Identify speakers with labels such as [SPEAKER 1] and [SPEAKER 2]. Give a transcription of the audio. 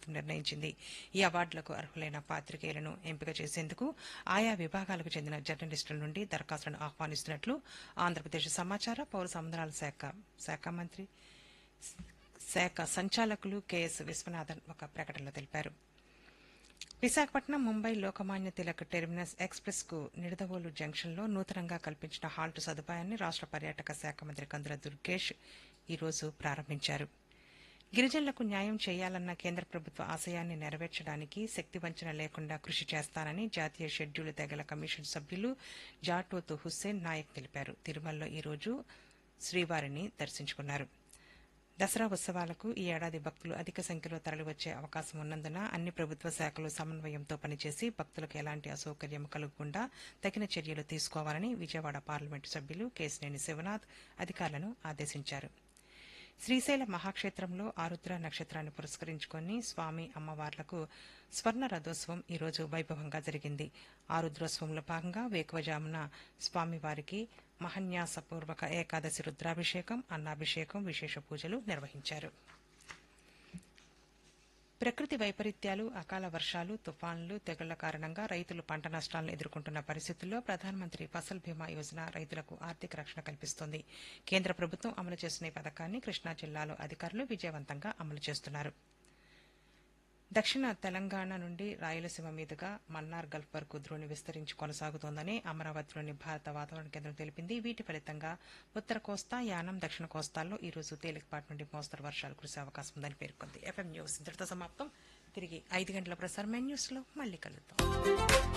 [SPEAKER 1] ప్రభుత్వం నిర్ణయించింది ఈ అవార్డులకు అర్హులైన పాత్రికేయులను ఎంపిక చేసేందుకు ఆయా విభాగాలకు చెందిన జర్నలిస్టుల నుండి దరఖాస్తులను ఆహ్వానిస్తున్నట్లు ఆంధ్రప్రదేశ్ సమాచార పౌర సంబంధాల శాఖ శాఖ మంత్రి శాఖ సంచాలకులు కెఎస్ విశ్వనాథన్ ఒక ప్రకటనలో తెలిపారు విశాఖపట్నం ముంబై లోకమాన్య తిలక్ టెర్మినస్ ఎక్స్ప్రెస్ కు నిడదవోలు జంక్షన్ లో నూతనంగా కల్పించిన హాల్ట్ సదుపాయాన్ని రాష్ట పర్యాటక శాఖ మంత్రి కందుల దుర్గేష్ ఈ రోజు ప్రారంభించారు గిరిజనులకు న్యాయం చేయాలన్న కేంద్ర ప్రభుత్వ ఆశయాన్ని నెరవేర్చడానికి శక్తి వంచన లేకుండా కృషి చేస్తానని జాతీయ షెడ్యూల్ తెగల కమిషన్ సభ్యులు జాటోతు హుస్సేన్ నాయక్ తెలిపారు తిరుమలలో ఈ రోజు శ్రీవారిని దర్శించుకున్నారు దసరా ఉత్సవాలకు ఈ ఏడాది భక్తులు అధిక సంఖ్యలో తరలివచ్చే అవకాశం ఉన్నందున అన్ని ప్రభుత్వ శాఖలు సమన్వయంతో పనిచేసి భక్తులకు ఎలాంటి అసౌకర్యం కలగకుండా తగిన చర్యలు తీసుకోవాలని విజయవాడ పార్లమెంటు సభ్యులు కేశినేని శివనాథ్ అధికారులను ఆదేశించారు శ్రీశైల మహాక్షేత్రంలో ఆరుద్ర నక్షత్రాన్ని పురస్కరించుకొని స్వామి అమ్మవార్లకు స్వర్ణ రథోత్సవం ఈ రోజు వైభవంగా జరిగింది ఆరుద్రోత్సవంలో భాగంగా వేకువజామున స్వామివారికి మహన్యాసపూర్వక ఏకాదశి రుద్రాభిషేకం అన్నాభిషేకం విశేష పూజలు నిర్వహించారు ప్రకృతి వైపరీత్యాలు అకాల వర్షాలు తుఫాన్లు తెగుళ్ల కారణంగా రైతులు పంట నష్టాలను ఎదుర్కొంటున్న పరిస్థితుల్లో ప్రధానమంత్రి ఫసల్ బీమా యోజన రైతులకు ఆర్థిక రక్షణ కల్పిస్తోంది కేంద్ర ప్రభుత్వం అమలు చేస్తున్న ఈ పథకాన్ని కృష్ణా జిల్లాలో అధికారులు విజయవంతంగా అమలు చేస్తున్నారు దక్షిణ తెలంగాణ నుండి రాయలసీమ మీదుగా మన్నార్ గల్ఫ్ వరకు ద్రోణి విస్తరించి కొనసాగుతోందని అమరావతిలోని భారత వాతావరణ కేంద్రం తెలిపింది వీటి ఫలితంగా ఉత్తర కోస్తా యానం దక్షిణ కోస్తాల్లో ఈ రోజు తేలికపాటి నుండి మోస్తరు వర్షాలు కురిసే అవకాశం ఉందని పేర్కొంది ఎఫ్ఎం న్యూస్ ఇంతటితో సమాప్తం తిరిగి ఐదు గంటల ప్రసారం న్యూస్ లో మళ్ళీ కలుద్దాం